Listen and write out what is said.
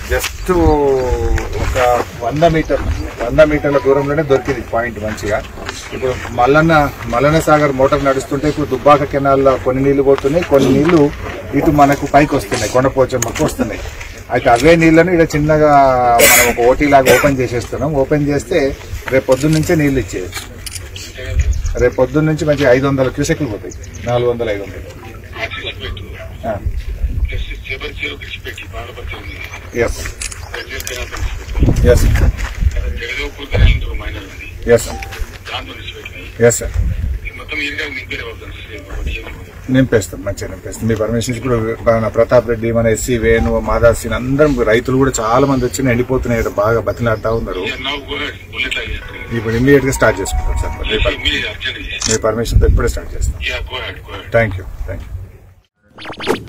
just ఒక వంద metre వంద మీటర్ల దూరంలోనే దొరికింది పాయింట్ మంచిగా ఇప్పుడు మల్లన్న మల్లన్న సాగర్ మోటార్ నడుస్తుంటే ఇప్పుడు దుబ్బాక కెనాల్లో కొన్ని నీళ్లు పోతున్నాయి కొన్ని నీళ్లు ఇటు మనకు పైకి వస్తున్నాయి కొండపోచమ్మకు వస్తున్నాయి అయితే అవే నీళ్లను ఇక్కడ చిన్నగా మనం ఒక ఓటీ లాగా ఓపెన్ చేసేస్తున్నాం ఓపెన్ చేస్తే రేపు పొద్దున్న నుంచే నీళ్లు ఇచ్చేయచ్చు రేపు పొద్దున్న నుంచి మంచి ఐదు వందల క్యూసెక్లు పోతాయి నాలుగు వందల ఐదు వందలు yes yes yes yes sir నింపేస్తాం మంచిగా నింపేస్తాం మీ పర్మిషన్ ఇప్పుడు మన ప్రతాప్ రెడ్డి మన ఎస్సీ వేణు మాధవ్ సింగ్ అందరం రైతులు కూడా చాలా మంది వచ్చి ఎండిపోతున్నాయి ఇక్కడ బాగా బతిలాడుతూ ఉన్నారు ఇప్పుడు ఇమీడియట్ గా స్టార్ట్ చేసుకుంటాం సార్ మీ పర్- మీ పర్మిషన్ తో ఇప్పుడే స్టార్ట్ చేస్తాం థ్యాంక్ యూ థ్యాంక్ యూ